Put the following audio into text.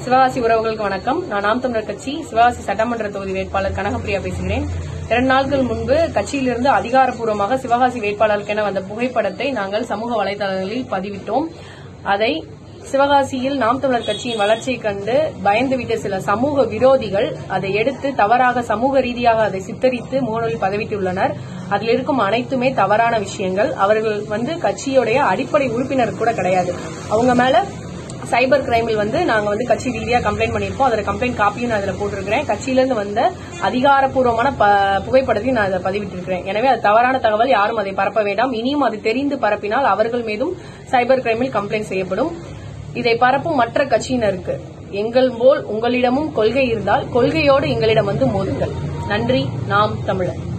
சிவகாசி உறவுகளுக்கு வணக்கம் நான் நாம் தமிழர் கட்சி சிவகாசி சட்டமன்ற தொகுதி வேட்பாளர் கனகப்பிரியா பேசுகிறேன் இரண்டு நாட்கள் முன்பு கட்சியிலிருந்து அதிகாரப்பூர்வமாக சிவகாசி வேட்பாளருக்கென வந்த புகைப்படத்தை நாங்கள் சமூக வலைதளங்களில் பதிவிட்டோம் அதை சிவகாசியில் நாம் தமிழர் கட்சியின் வளர்ச்சியை கண்டு பயந்துவிட்ட சில சமூக விரோதிகள் அதை எடுத்து தவறாக சமூக ரீதியாக அதை சித்தரித்து முகநூலில் பதிவிட்டுள்ளனர் அதில் இருக்கும் அனைத்துமே தவறான விஷயங்கள் அவர்கள் வந்து கட்சியுடைய அடிப்படை உறுப்பினர் கூட கிடையாது அவங்க மேல சைபர் கிரைமில் வந்து நாங்க வந்து கட்சி ரீதியா கம்ப்ளைண்ட் பண்ணிருக்கோம் அதோட கம்ப்ளைண்ட் காப்பியும் நான் அதுல போட்டிருக்கிறேன் கட்சியிலிருந்து வந்த அதிகாரப்பூர்வமான ப- புகைப்படத்தையும் நான் அதை பதிவிட்டிருக்கிறேன் எனவே அது தவறான தகவல் யாரும் அதை பரப்ப வேண்டாம் இனியும் அது தெரிந்து பரப்பினால் அவர்கள் மீதும் சைபர் கிரைமில் கம்ப்ளைண்ட் செய்யப்படும் இதை பரப்பும் மற்ற கட்சியினருக்கு எங்கள் போல் உங்களிடமும் கொள்கை இருந்தால் கொள்கையோடு எங்களிடம் வந்து மோதுங்கள் நன்றி நாம் தமிழர்